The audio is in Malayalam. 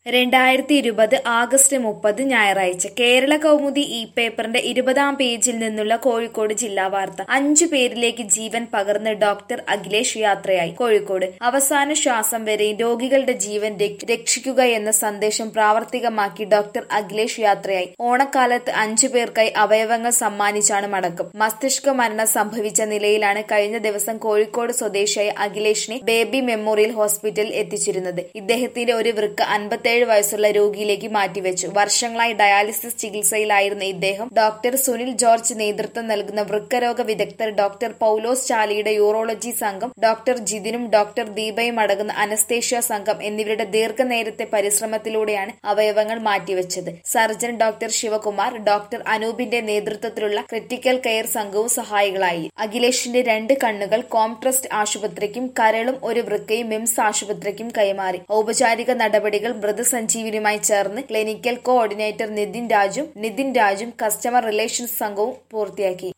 രണ്ടായിരത്തി ഇരുപത് ആഗസ്റ്റ് മുപ്പത് ഞായറാഴ്ച കേരള കൗമുദി ഇ പേപ്പറിന്റെ ഇരുപതാം പേജിൽ നിന്നുള്ള കോഴിക്കോട് ജില്ലാ വാർത്ത അഞ്ചു പേരിലേക്ക് ജീവൻ പകർന്ന് ഡോക്ടർ അഖിലേഷ് യാത്രയായി കോഴിക്കോട് അവസാന ശ്വാസം വരെ രോഗികളുടെ ജീവൻ രക്ഷ- രക്ഷിക്കുക എന്ന സന്ദേശം പ്രാവർത്തികമാക്കി ഡോക്ടർ അഖിലേഷ് യാത്രയായി ഓണക്കാലത്ത് അഞ്ചു പേർക്കായി അവയവങ്ങൾ സമ്മാനിച്ചാണ് മടക്കം മസ്തിഷ്ക മരണം സംഭവിച്ച നിലയിലാണ് കഴിഞ്ഞ ദിവസം കോഴിക്കോട് സ്വദേശിയായ അഖിലേഷിനെ ബേബി മെമ്മോറിയൽ ഹോസ്പിറ്റലിൽ എത്തിച്ചിരുന്നത് ഇദ്ദേഹത്തിന്റെ ഒരു വൃക്ക അൻപത്തേഴ് വയസ്സുള്ള രോഗിയിലേക്ക് മാറ്റിവെച്ചു വർഷങ്ങളായി ഡയാലിസിസ് ചികിത്സയിലായിരുന്ന ഇദ്ദേഹം ഡോക്ടർ സുനിൽ ജോർജ് നേതൃത്വം നൽകുന്ന വൃക്കരോഗ വിദഗ്ധർ ഡോക്ടർ പൌലോസ് ചാലിയുടെ യൂറോളജി സംഘം ഡോക്ടർ ജിതിനും ഡോക്ടർ ദീപയും അടങ്ങുന്ന അനസ്തേഷ്യ സംഘം എന്നിവരുടെ ദീർഘനേരത്തെ പരിശ്രമത്തിലൂടെയാണ് അവയവങ്ങൾ മാറ്റിവെച്ചത് സർജൻ ഡോക്ടർ ശിവകുമാർ ഡോക്ടർ അനൂപിന്റെ നേതൃത്വത്തിലുള്ള ക്രിട്ടിക്കൽ കെയർ സംഘവും സഹായികളായി അഖിലേഷിന്റെ രണ്ട് കണ്ണുകൾ കോംട്രസ്റ്റ് ആശുപത്രിക്കും കരളും ഒരു വൃക്കയും മിംസ് ആശുപത്രിക്കും കൈമാറി ഔപചാരിക നടപടികൾ മൃതസഞ്ജീവനിയുമായി ചേർന്ന് ക്ലിനിക്കൽ കോർഡിനേറ്റർ നിതിൻ രാജും നിതിൻ രാജും കസ്റ്റമർ റിലേഷൻസ് സംഘവും പൂർത്തിയാക്കി